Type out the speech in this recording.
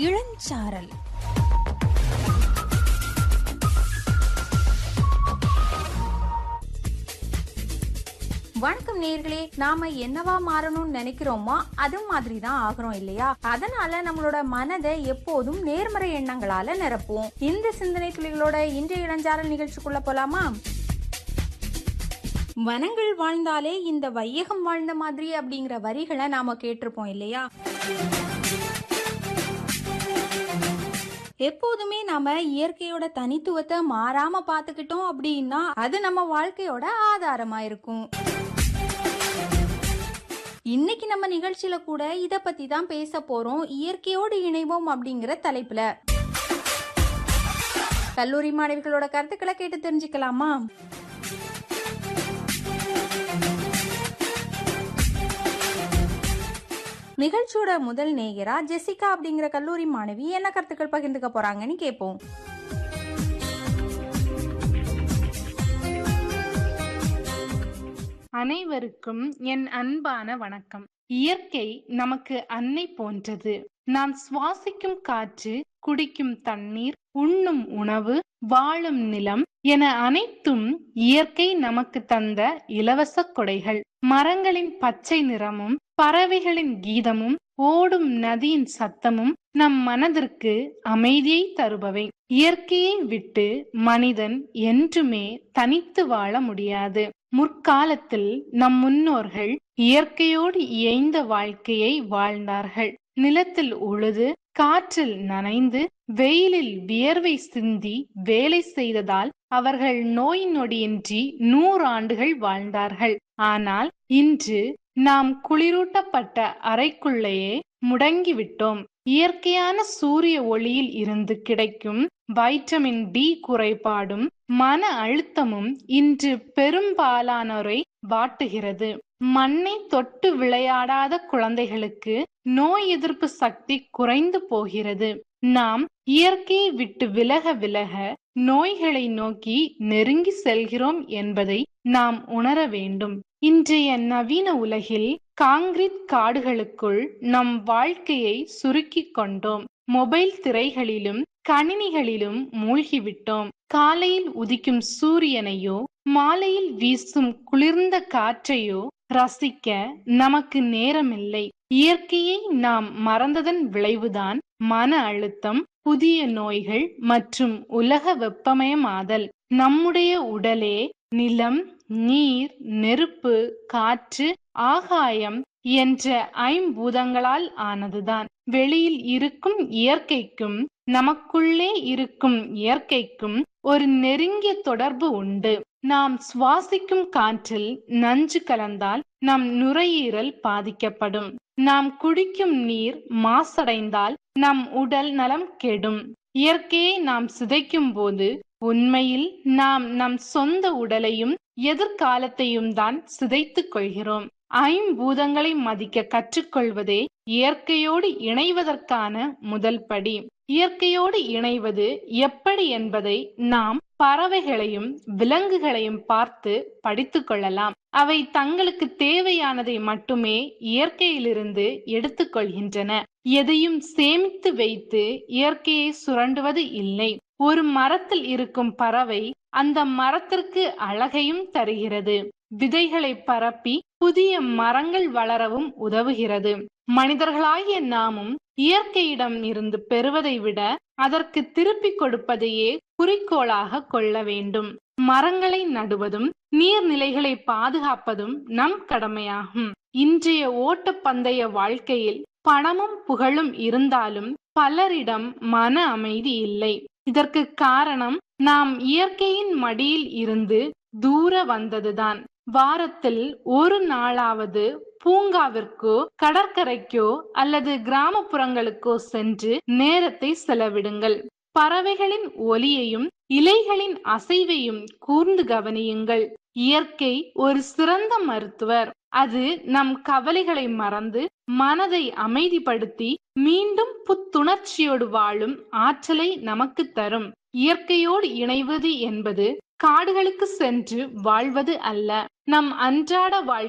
இளஞ்சாரல் வணக்கம் நேர்களே நாம என்னவா மாறணும்னு நினைக்கிறோமோ அது மாதிரி தான் ஆகிறோம் இல்லையா அதனால நம்மளோட மனதை எப்போதும் நேர்மறை எண்ணங்களால நிரப்புவோம் இந்த சிந்தனை துளிகளோட இன்றைய இளஞ்சாரல் நிகழ்ச்சிக்குள்ள போலாமா வனங்கள் வாழ்ந்தாலே இந்த வையகம் வாழ்ந்த மாதிரி அப்படிங்கிற வரிகளை நாம கேட்டிருப்போம் இல்லையா எப்போதுமே நாம இயற்கையோட தனித்துவத்தை மாறாம பாத்துக்கிட்டோம் அப்படின்னா அது நம்ம வாழ்க்கையோட ஆதாரமா இருக்கும் இன்னைக்கு நம்ம நிகழ்ச்சியில கூட இத பத்தி தான் பேச போறோம் இயற்கையோடு இணைவோம் அப்படிங்கிற தலைப்புல கல்லூரி மாணவிகளோட கருத்துக்களை கேட்டு தெரிஞ்சுக்கலாமா நிகழ்ச்சியோட முதல் நேயரா ஜெசிகா அப்படிங்கிற கல்லூரி மாணவி என்ன கருத்துக்கள் பகிர்ந்துக்க போறாங்கன்னு கேட்போம் அனைவருக்கும் என் அன்பான வணக்கம் இயற்கை நமக்கு அன்னை போன்றது நாம் சுவாசிக்கும் காற்று குடிக்கும் தண்ணீர் உண்ணும் உணவு வாழும் நிலம் என அனைத்தும் இயற்கை நமக்கு தந்த இலவச கொடைகள் மரங்களின் பச்சை நிறமும் பறவைகளின் கீதமும் ஓடும் நதியின் சத்தமும் நம் மனதிற்கு அமைதியை தருபவை இயற்கையை விட்டு மனிதன் என்றுமே தனித்து வாழ முடியாது முற்காலத்தில் நம் முன்னோர்கள் இயற்கையோடு இயைந்த வாழ்க்கையை வாழ்ந்தார்கள் நிலத்தில் உழுது காற்றில் நனைந்து வெயிலில் வியர்வை சிந்தி வேலை செய்ததால் அவர்கள் நோய் நொடியின்றி நூறு ஆண்டுகள் வாழ்ந்தார்கள் ஆனால் இன்று நாம் குளிரூட்டப்பட்ட அறைக்குள்ளேயே முடங்கிவிட்டோம் இயற்கையான சூரிய ஒளியில் இருந்து கிடைக்கும் வைட்டமின் டி குறைபாடும் மன அழுத்தமும் இன்று பெரும்பாலானோரை வாட்டுகிறது மண்ணை தொட்டு விளையாடாத குழந்தைகளுக்கு நோய் எதிர்ப்பு சக்தி குறைந்து போகிறது நாம் இயற்கையை விட்டு விலக விலக நோய்களை நோக்கி நெருங்கி செல்கிறோம் என்பதை நாம் உணர வேண்டும் இன்றைய நவீன உலகில் காங்கிரீட் காடுகளுக்குள் நம் வாழ்க்கையை சுருக்கிக் கொண்டோம் மொபைல் திரைகளிலும் கணினிகளிலும் மூழ்கிவிட்டோம் காலையில் உதிக்கும் சூரியனையோ மாலையில் வீசும் குளிர்ந்த காற்றையோ ரசிக்க நமக்கு நேரமில்லை இயற்கையை நாம் மறந்ததன் விளைவுதான் மன அழுத்தம் புதிய நோய்கள் மற்றும் உலக வெப்பமயமாதல் நம்முடைய உடலே நிலம் நீர் நெருப்பு காற்று ஆகாயம் என்ற ஐம்பூதங்களால் ஆனதுதான் வெளியில் இருக்கும் இயற்கைக்கும் நமக்குள்ளே இருக்கும் இயற்கைக்கும் ஒரு நெருங்கிய தொடர்பு உண்டு நாம் சுவாசிக்கும் காற்றில் நஞ்சு கலந்தால் நம் நுரையீரல் பாதிக்கப்படும் நாம் குடிக்கும் நீர் மாசடைந்தால் நம் உடல் நலம் கெடும் இயற்கையை நாம் சிதைக்கும் போது உண்மையில் நாம் நம் சொந்த உடலையும் எதிர்காலத்தையும் தான் சிதைத்துக் கொள்கிறோம் ஐம்பூதங்களை மதிக்க கற்றுக்கொள்வதே இயற்கையோடு இணைவதற்கான முதல் படி இயற்கையோடு இணைவது எப்படி என்பதை நாம் பறவைகளையும் விலங்குகளையும் பார்த்து படித்து கொள்ளலாம் அவை தங்களுக்கு தேவையானதை மட்டுமே இயற்கையிலிருந்து எடுத்துக்கொள்கின்றன எதையும் சேமித்து வைத்து இயற்கையை சுரண்டுவது இல்லை ஒரு மரத்தில் இருக்கும் பறவை அந்த மரத்திற்கு அழகையும் தருகிறது விதைகளை பரப்பி புதிய மரங்கள் வளரவும் உதவுகிறது மனிதர்களாகிய நாமும் இயற்கையிடம் இருந்து பெறுவதை விட அதற்கு திருப்பி கொடுப்பதையே குறிக்கோளாக கொள்ள வேண்டும் மரங்களை நடுவதும் நீர்நிலைகளை பாதுகாப்பதும் நம் கடமையாகும் இன்றைய ஓட்டப்பந்தய வாழ்க்கையில் பணமும் புகழும் இருந்தாலும் பலரிடம் மன அமைதி இல்லை இதற்கு காரணம் நாம் இயற்கையின் மடியில் இருந்து தூர வந்ததுதான் வாரத்தில் ஒரு நாளாவது பூங்காவிற்கோ கடற்கரைக்கோ அல்லது கிராமப்புறங்களுக்கோ சென்று நேரத்தை செலவிடுங்கள் பறவைகளின் ஒலியையும் இலைகளின் அசைவையும் கூர்ந்து கவனியுங்கள் இயற்கை ஒரு சிறந்த மருத்துவர் அது நம் கவலைகளை மறந்து மனதை அமைதிப்படுத்தி மீண்டும் புத்துணர்ச்சியோடு வாழும் ஆற்றலை நமக்கு தரும் இயற்கையோடு இணைவது என்பது காடுகளுக்கு சென்று வாழ்வது அல்ல நம் அன்றாட வாழ்க்கை